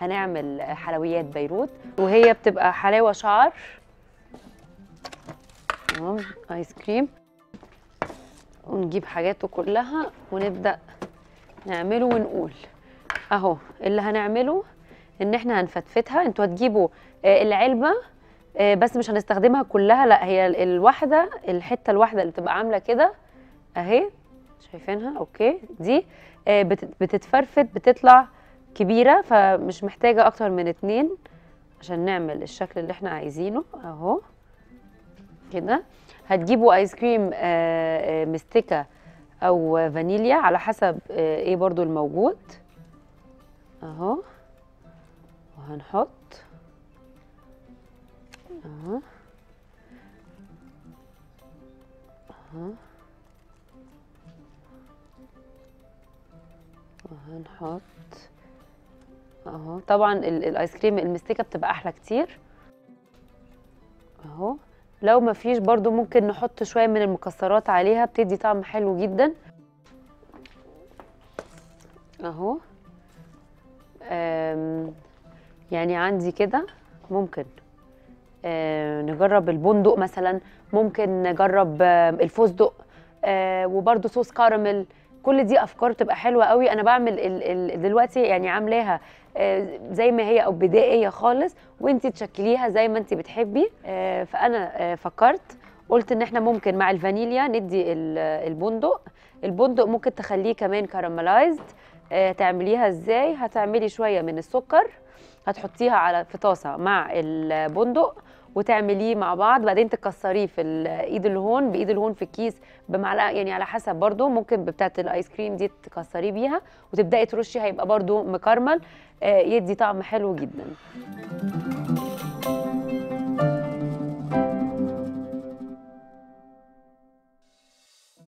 هنعمل حلويات بيروت وهي بتبقى حلاوه شعر تمام ايس كريم ونجيب حاجاته كلها ونبدا نعمله ونقول اهو اللي هنعمله ان احنا هنفتفتها انتوا هتجيبوا آه، العلبه آه، بس مش هنستخدمها كلها لا هي ال- الواحده الحته الواحده اللي بتبقى عامله كده اهي شايفينها اوكي دي آه، بت- بتتفرفت بتطلع كبيره فمش محتاجه اكتر من اتنين عشان نعمل الشكل اللي احنا عايزينه اهو كده هتجيبوا ايس كريم آه، آه، مستكه او فانيليا على حسب آه، ايه برضو الموجود اهو وهنحط اهو اهو وهنحط اهو طبعا ال- الايس كريم المستكه بتبقى احلى كتير اهو لو ما فيش برضو ممكن نحط شويه من المكسرات عليها بتدي طعم حلو جدا اهو أم، يعني عندي كده ممكن آه، نجرب البندق مثلا ممكن نجرب آه، الفستق آه، وبرده صوص كراميل كل دي افكار بتبقى حلوه قوي انا بعمل ال ال دلوقتي يعني عاملاها آه، زي ما هي او بدائيه خالص وانت تشكليها زي ما انت بتحبي آه، فانا آه، فكرت قلت ان احنا ممكن مع الفانيليا ندي ال- البندق البندق ممكن تخليه كمان كراملايزد تعمليها ازاي هتعملي شويه من السكر هتحطيها على في طاسه مع البندق وتعمليه مع بعض بعدين تكسريه في الايد الهون بايد الهون في الكيس بمعلقه يعني على حسب برضو ممكن بتاعه الايس كريم دي تكسريه بيها وتبداي ترشي هيبقى برضو مكرمل آه، يدي طعم حلو جدا